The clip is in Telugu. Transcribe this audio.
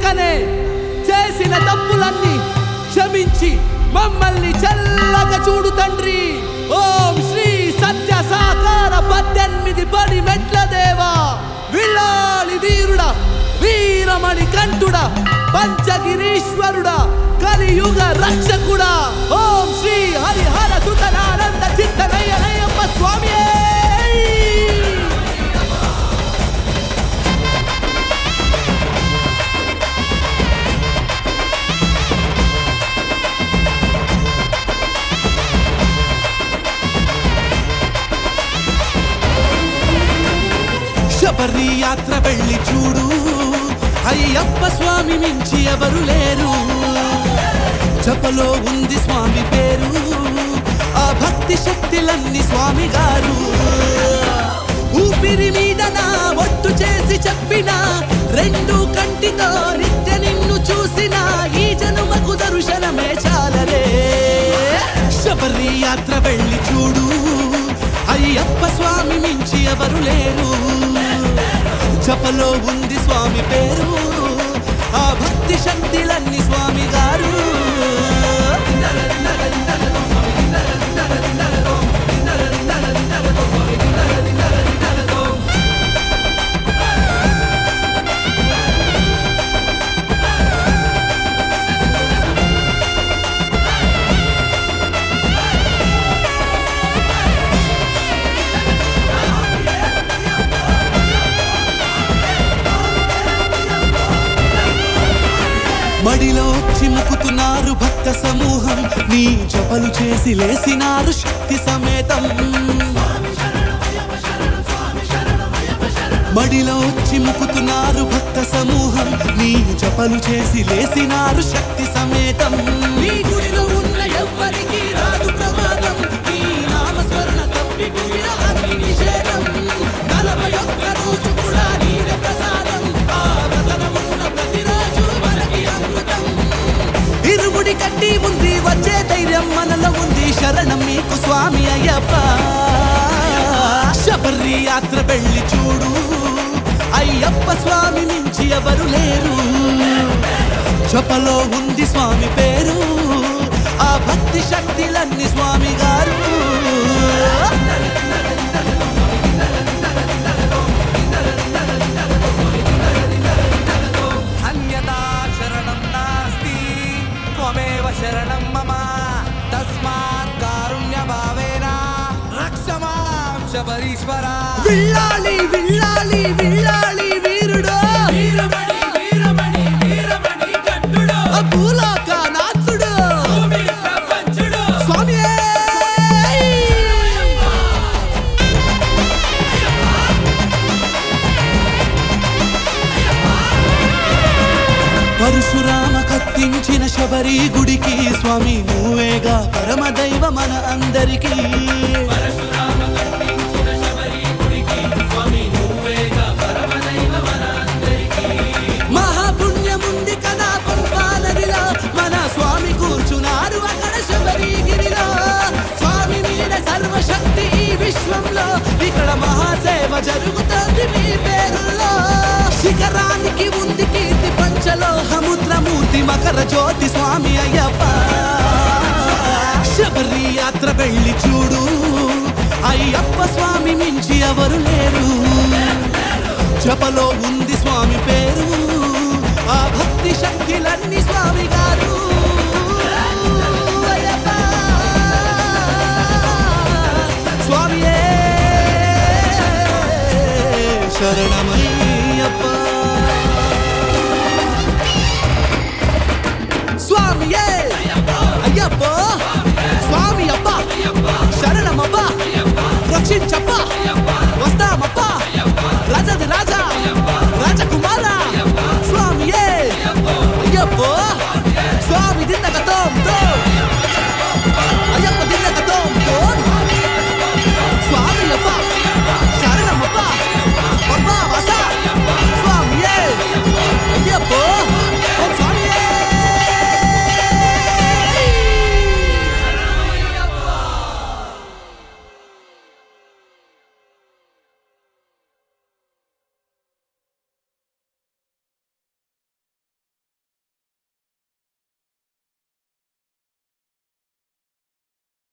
తెలియకనే చేసిన తప్పులన్నీ క్షమించి మమ్మల్ని చల్లగా చూడు తండ్రి ఓం శ్రీ సత్య సాకార పద్దెనిమిది పడి మెట్ల దేవా విల్లాలి వీరుడా వీరమణి కంఠుడా పంచగిరీశ్వరుడా కలియుగ రక్షకుడా ఓం శ్రీ హరిహర సుతనానంద చిత్తనయ్యనయ్యప్ప స్వామి శబరి యాత్ర వెళ్ళి చూడు అయ్యప్ప స్వామి మించి ఎవరు లేరు జపలో ఉంది స్వామి పేరు ఆ భక్తి శక్తులన్నీ స్వామి గారు ఊపిరి మీద నా ఒట్టు చేసి చెప్పిన రెండు కంటితో నిత్య నిన్ను చూసిన ఈ జనుమకు దర్శనమే చాలరే శబరి యాత్ర వెళ్ళి చూడు అయ్యప్ప స్వామి మించి ఎవరు లేరు జపలో ఉంది స్వామి పేరు ఆ భక్తి శక్తులన్నీ స్వామి గారు మడిలో చిముకుతున్నారు భక్త సమూహం నీ జపలు చేసి లేసినారు శక్తి సమేతం మడిలో చిముకుతున్నారు భక్త సమూహం నీ జపలు చేసి లేసినారు శక్తి సమేతం నీ గుడిలో ఉన్న ఎవ్వరికీ రాదు ప్రమాదం నీ నామస్మరణ తప్పి గుడిలో అగ్ని నిషేధం నలభై ఒక్క రోజు కూడా నీరే ప్రసాదం ఆ వ్రతనమున్న ప్రతిరోజు మనకి అమృతం ఇరుముడి కట్టి ఉంది వచ్చే ధైర్యం మనలో ఉంది శరణం మీకు స్వామి అయ్యప్ప శబరి యాత్ర వెళ్ళి చూడు అయ్యప్ప స్వామి మించి ఎవరు లేరు జపలో ఉంది స్వామి పేరు ఆ భక్తి శక్తులన్నీ స్వామి గారు అన్యతా శరణం నాస్తి త్వమేవ శరణం మమ తస్మాత్ కారుణ్య భావేన రక్ష మాం శబరీశ్వర విల్లాలి విల్లాలి విల్లాలి వీరుడు వీరమణి వీరమణి వీరమణి కంఠుడు ఆ భూలోక నాథుడు భూమి ప్రపంచుడు స్వామి పరశురామ కత్తించిన శబరి గుడికి స్వామి నువ్వేగా పరమ దైవ మన అందరికీ మహాపుణ్యముంది కదా పంపా నదిలో మన స్వామి కూర్చున్నారు అక్కడ శబరిగిరిలో స్వామి మీద సర్వశక్తి ఈ విశ్వంలో ఇక్కడ మహాసేవ జరుగుతుంది మీ పేరులో శిఖరానికి ఉంది కీర్తి పంచలోహముద్రమూర్తి మకర జ్యోతి స్వామి అయ్యప్ప శబరి యాత్ర వెళ్ళి చూడు అయ్యప్ప స్వామి మించి ఎవరు లేరు జపలో ఉంది స్వామి పేరు ఆ భక్తి శక్తులన్నీ స్వామి గారు అయ్యప్ప. స్వామియే శరణమయ్యప్ప స్వామియే అయ్యప్ప స్వామి అప్ప శరణమప్ప రక్షించప్ప వస్తామప్ప